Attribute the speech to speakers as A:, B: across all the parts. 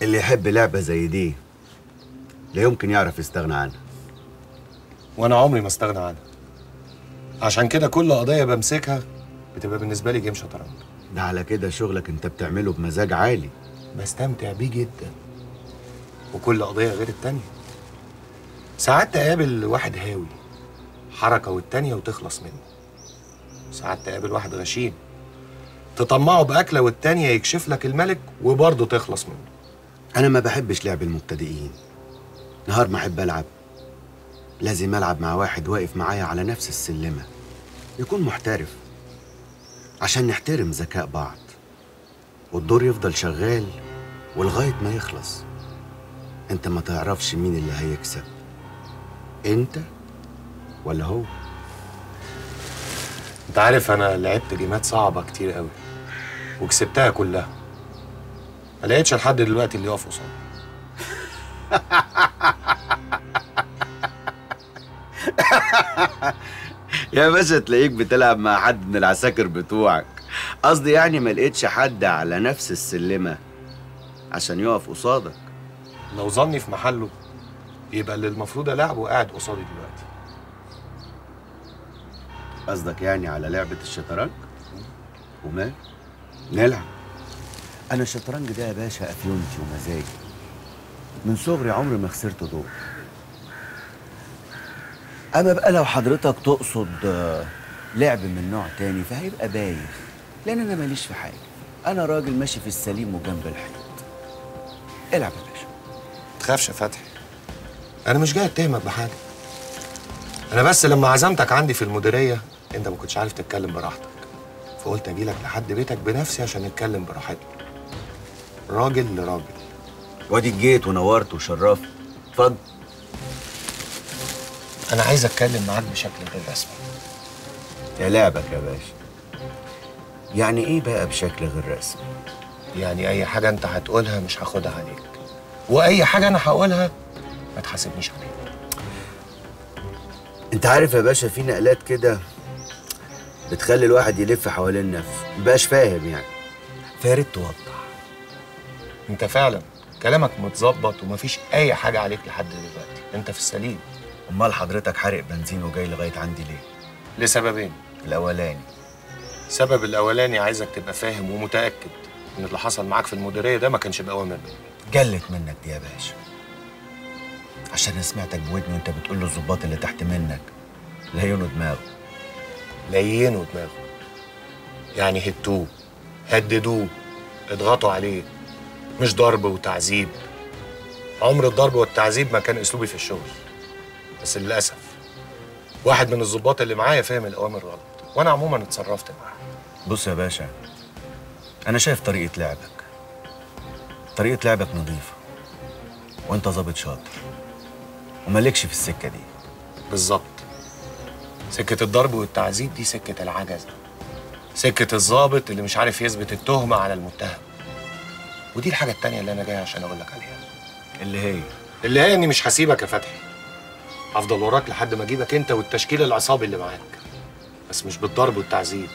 A: اللي يحب لعبة زي دي لا يمكن يعرف يستغنى عنها
B: وانا عمري ما استغنى عنها عشان كده كل قضيه بمسكها بتبقى بالنسبه لي جيم شطرنج
A: ده على كده شغلك انت بتعمله بمزاج عالي
B: بستمتع بيه جدا وكل قضيه غير التانيه ساعات تقابل واحد هاوي حركه والتانيه وتخلص منه ساعات تقابل واحد غشيم تطمعه باكله والتانيه يكشف لك الملك وبرضه تخلص منه
A: انا ما بحبش لعب المبتدئين نهار ما احب العب لازم العب مع واحد واقف معايا على نفس السلمة يكون محترف عشان نحترم ذكاء بعض والدور يفضل شغال ولغاية ما يخلص انت ما تعرفش مين اللي هيكسب انت ولا هو
B: انت عارف انا لعبت جيمات صعبه كتير قوي وكسبتها كلها ما لقيتش لحد دلوقتي اللي يقف قصادي
A: يا باشا تلاقيك بتلعب مع حد من العساكر بتوعك قصدي يعني ما لقيتش حد على نفس السلمة عشان يقف قصادك
B: لو ظني في محله يبقى اللي المفروض العبه قاعد قصادي دلوقتي
A: قصدك يعني على لعبة الشطرنج ومال نلعب أنا الشطرنج ده يا باشا أفيونتي ومزاجي من صغري عمري ما خسرت دور أما بقى لو حضرتك تقصد آه، لعب من نوع تاني فهيبقى بايخ لأن أنا ماليش في حاجة أنا راجل ماشي في السليم وجنب الحيط العب يا باشا
B: تخافش يا فتحي انا مش جاي اتهمك بحاجه انا بس لما عزمتك عندي في المديريه انت ما كنتش عارف تتكلم براحتك فقلت اجي لك لحد بيتك بنفسي عشان نتكلم براحتنا راجل لراجل
A: وادي جيت ونورت وشرفت اتفضل
B: انا عايز اتكلم معاك بشكل غير رسمي
A: يا لعبك يا باشا يعني ايه بقى بشكل غير رسمي
B: يعني اي حاجه انت هتقولها مش هاخدها عليك واي حاجه انا هقولها ما تحاسبنيش عليها
A: انت عارف يا باشا في نقلات كده بتخلي الواحد يلف حوالين نفسه مبقاش فاهم يعني فيا ريت توضح
B: انت فعلا كلامك متظبط ومفيش اي حاجه عليك لحد دلوقتي انت في السليم
A: امال حضرتك حارق بنزين وجاي لغايه عندي ليه
B: لسببين
A: الاولاني
B: السبب الاولاني عايزك تبقى فاهم ومتاكد ان اللي حصل معاك في المديريه ده ما كانش باوامر مني
A: جلت منك دي يا باشا عشان انا سمعتك بودني وانت بتقول للظباط اللي تحت منك لينوا دماغه
B: لينوا دماغه يعني هدوه هددوه اضغطوا عليه مش ضرب وتعذيب عمر الضرب والتعذيب ما كان اسلوبي في الشغل بس للاسف واحد من الظباط اللي معايا فهم الاوامر غلط وانا عموما اتصرفت معاه
A: بص يا باشا انا شايف طريقه لعبك طريقه لعبك نظيفه وانت ظابط شاطر ومالكش في السكه دي
B: بالظبط سكة الضرب والتعذيب دي سكة العجزة سكة الضابط اللي مش عارف يثبت التهمة على المتهم ودي الحاجة التانية اللي أنا جاي عشان أقول لك عليها
A: اللي هي
B: اللي هي إني مش هسيبك يا فتحي هفضل وراك لحد ما أجيبك أنت والتشكيل العصابي اللي معاك بس مش بالضرب والتعذيب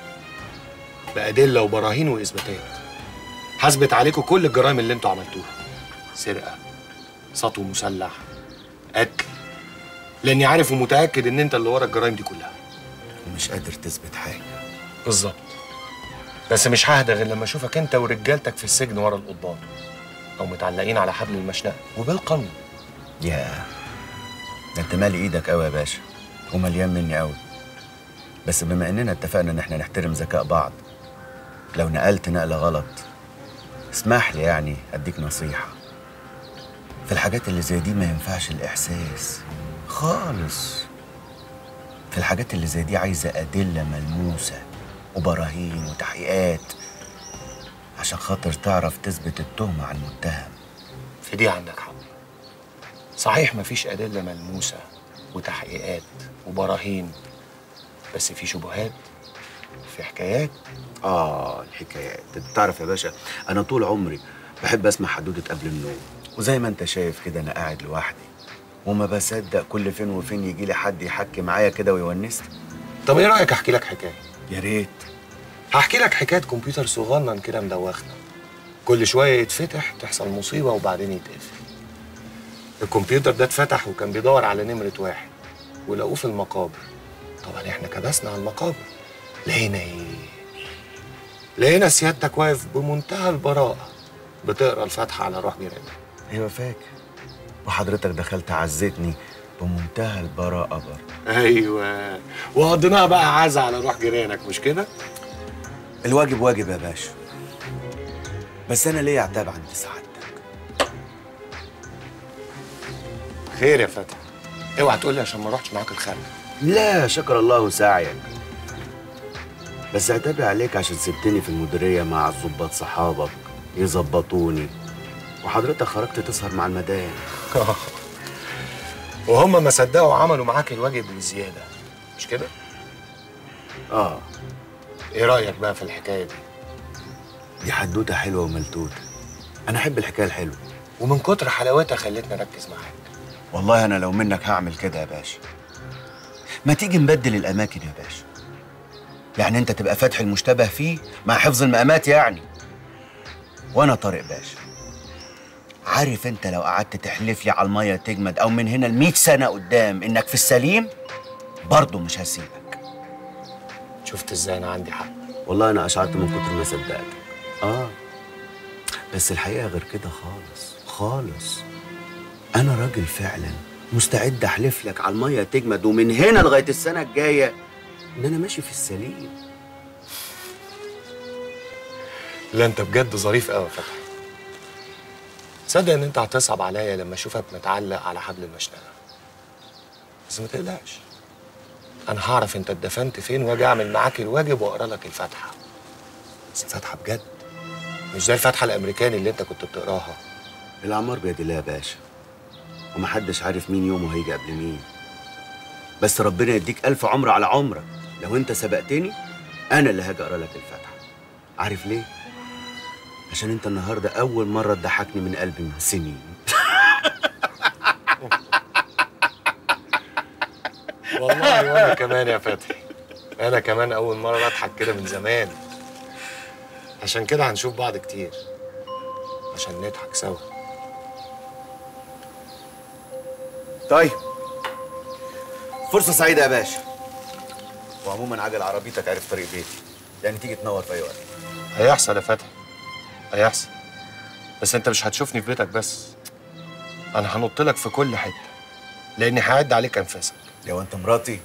B: بأدلة وبراهين وإثباتات هثبت عليكم كل الجرائم اللي انتوا عملتوها سرقة سطو مسلح قتل لاني عارف ومتاكد ان انت اللي ورا الجرائم دي كلها
A: ومش قادر تثبت حاجه
B: بالظبط بس مش ههدى غير لما اشوفك انت ورجالتك في السجن ورا القضبان او متعلقين على حبل المشنقه وبالقانون
A: يا ده انت مالي ايدك قوي يا باشا ومليان مني قوي بس بما اننا اتفقنا ان احنا نحترم ذكاء بعض لو نقلت نقله غلط اسمح لي يعني اديك نصيحه في الحاجات اللي زي دي ما ينفعش الاحساس خالص في الحاجات اللي زي دي عايزه ادله ملموسه وبراهين وتحقيقات عشان خاطر تعرف تثبت التهمه على المتهم
B: في دي عندك حق صحيح مفيش ادله ملموسه وتحقيقات وبراهين بس في شبهات في حكايات
A: آه الحكايات أنت تعرف يا باشا أنا طول عمري بحب أسمع حدوتة قبل النوم وزي ما أنت شايف كده أنا قاعد لوحدي وما بصدق كل فين وفين يجي لي حد يحكي معايا كده ويونسني
B: طب ايه رايك احكي لك حكايه
A: يا ريت
B: هحكي لك حكايه كمبيوتر صغنن كده مدوخنا كل شويه يتفتح تحصل مصيبه وبعدين يتقفل الكمبيوتر ده اتفتح وكان بيدور على نمره واحد ولقوه في المقابر طبعا احنا كبسنا على المقابر لقينا ايه لقينا سيادتك واقف بمنتهى البراءه بتقرا الفاتحه على روح جيرانك
A: ايوه فاكر وحضرتك دخلت عزتني بمنتهى البراءة برضه
B: ايوه وقضيناها بقى عزا على روح جيرانك مش كده
A: الواجب واجب يا باشا بس انا ليه عتاب عند سعادتك
B: خير يا فتحي اوعى تقول لي عشان ما رحتش معاك الخارج
A: لا شكر الله سعيك بس عتابي عليك عشان سبتني في المديرية مع الظباط صحابك يظبطوني وحضرتك خرجت تسهر مع المدام
B: وهم ما صدقوا عملوا معاك الواجب بزياده مش كده
A: اه
B: ايه رايك بقى في الحكايه دي
A: دي حدوتة حلوة وملتوتة أنا أحب الحكاية الحلوة
B: ومن كتر حلاوتها خلتني اركز معاك
A: والله أنا لو منك هعمل كده يا باشا ما تيجي نبدل الأماكن يا باشا يعني أنت تبقى فاتح المشتبه فيه مع حفظ المقامات يعني وأنا طارق باشا عارف أنت لو قعدت تحلف لي على المية تجمد أو من هنا ل سنة قدام إنك في السليم برضه مش هسيبك
B: شفت ازاي انا عندي حق
A: والله أنا أشعرت من كتر ما صدقتك آه بس الحقيقة غير كده خالص خالص أنا راجل فعلا مستعد أحلف لك على المية تجمد ومن هنا لغاية السنة الجاية إن أنا ماشي في السليم
B: لا انت بجد ظريف قوي يا فتحي تصدق ان انت هتصعب عليا لما اشوفك متعلق على حبل المشنقه بس ما تقلقش انا هعرف انت اتدفنت فين واجي اعمل معاك الواجب واقرا لك الفاتحه بس فاتحه بجد مش زي الفاتحه الامريكاني اللي انت كنت بتقراها
A: الأعمار بيد الله يا باشا ومحدش عارف مين يومه هيجي قبل مين بس ربنا يديك ألف عمر على عمرك لو أنت سبقتني أنا اللي هاجي أقرا لك الفاتحة عارف ليه؟ عشان أنت النهاردة أول مرة تضحكني من قلبي من سنين
B: والله وانا كمان يا فتحي انا كمان اول مره اضحك كده من زمان عشان كده هنشوف بعض كتير عشان نضحك سوا
A: طيب فرصة سعيدة يا باشا وعموما عجل عربيتك عرف طريق بيتي يعني تيجي تنور في أي وقت
B: هيحصل يا فتحي هيحصل بس انت مش هتشوفني في بيتك بس انا هنط لك في كل حته لاني هعد عليك انفاسك
A: لو أنت مراتي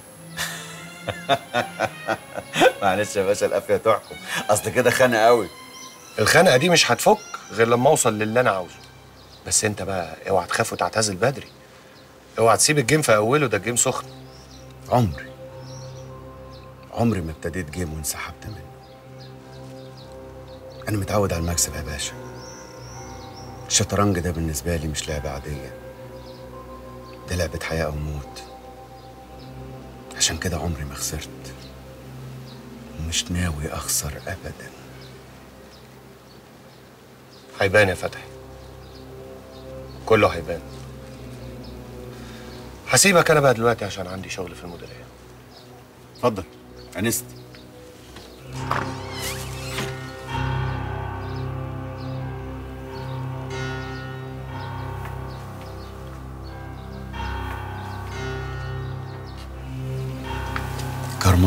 A: معلش يا باشا القافية تحكم أصل كده خانة قوي
B: الخنقه دي مش هتفك غير لما اوصل للي انا عاوزه بس انت بقى اوعى تخاف وتعتزل بدري اوعى تسيب الجيم في اوله ده الجيم سخن
A: عمري عمري ما ابتديت جيم وانسحبت منه أنا متعود على المكسب يا باشا الشطرنج ده بالنسبة لي مش لعبة عادية ده لعبة حياة أو موت عشان كده عمري ما خسرت ومش ناوي أخسر أبدا
B: هيبان يا فتحي كله هيبان هسيبك انا بقى دلوقتي عشان عندي شغل في المديريه
A: اتفضل أنست كارما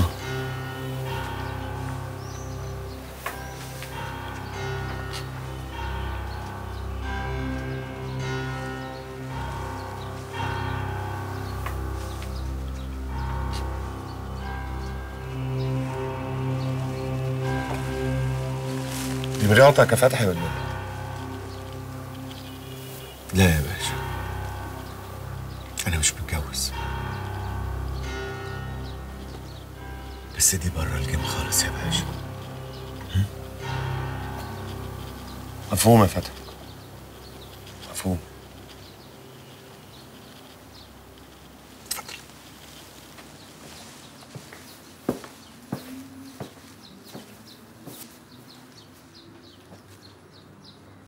B: دي مريضتك يا فتحي ولا ايه؟
A: لا يا باشا أنا مش متجوز بس دي بره الجيم خالص يا باشا
B: مفهوم يا فتحي مفهوم